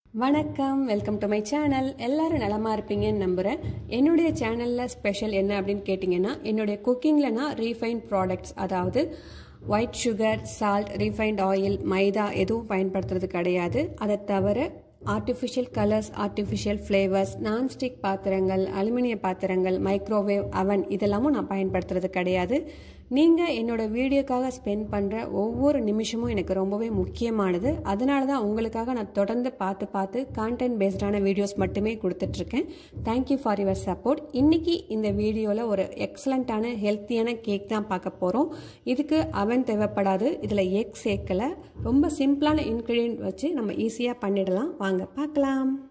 வணக்கம் welcome to my channel எல்லாரும் நலமா இருப்பீங்கன்னு நம்புறேன் என்னுடைய சேனல்ல ஸ்பெஷல் என்ன அப்படின்னு கேட்டிங்கன்னா என்னுடைய குக்கிங்ல நான் ரீஃபைன் ப்ராடக்ட்ஸ் அதாவது white sugar salt refined oil maida எதுவும் பயன்படுத்துறது கிடையாது அதை தவிர artificial colours artificial flavours nonstick பாத்திரங்கள் அலுமினிய பாத்திரங்கள் மைக்ரோவேவ் அவன் இதெல்லாமும் நான் பயன்படுத்துறது கிடையாது நீங்கள் என்னோட வீடியோக்காக ஸ்பெண்ட் பண்ணுற ஒவ்வொரு நிமிஷமும் எனக்கு ரொம்பவே முக்கியமானது அதனால தான் உங்களுக்காக நான் தொடர்ந்து பார்த்து பார்த்து கான்டென்ட் பேஸ்டான வீடியோஸ் மட்டுமே கொடுத்துட்ருக்கேன் தேங்க்யூ ஃபார் யுவர் சப்போர்ட் இன்றைக்கி இந்த வீடியோவில் ஒரு எக்ஸலண்ட்டான ஹெல்த்தியான கேக் தான் பார்க்க போகிறோம் இதுக்கு அவன் தேவைப்படாது இதில் எக் சேர்க்கலை ரொம்ப சிம்பிளான இன்க்ரீடியன்ட் வச்சு நம்ம ஈஸியாக பண்ணிடலாம் வாங்க பார்க்கலாம்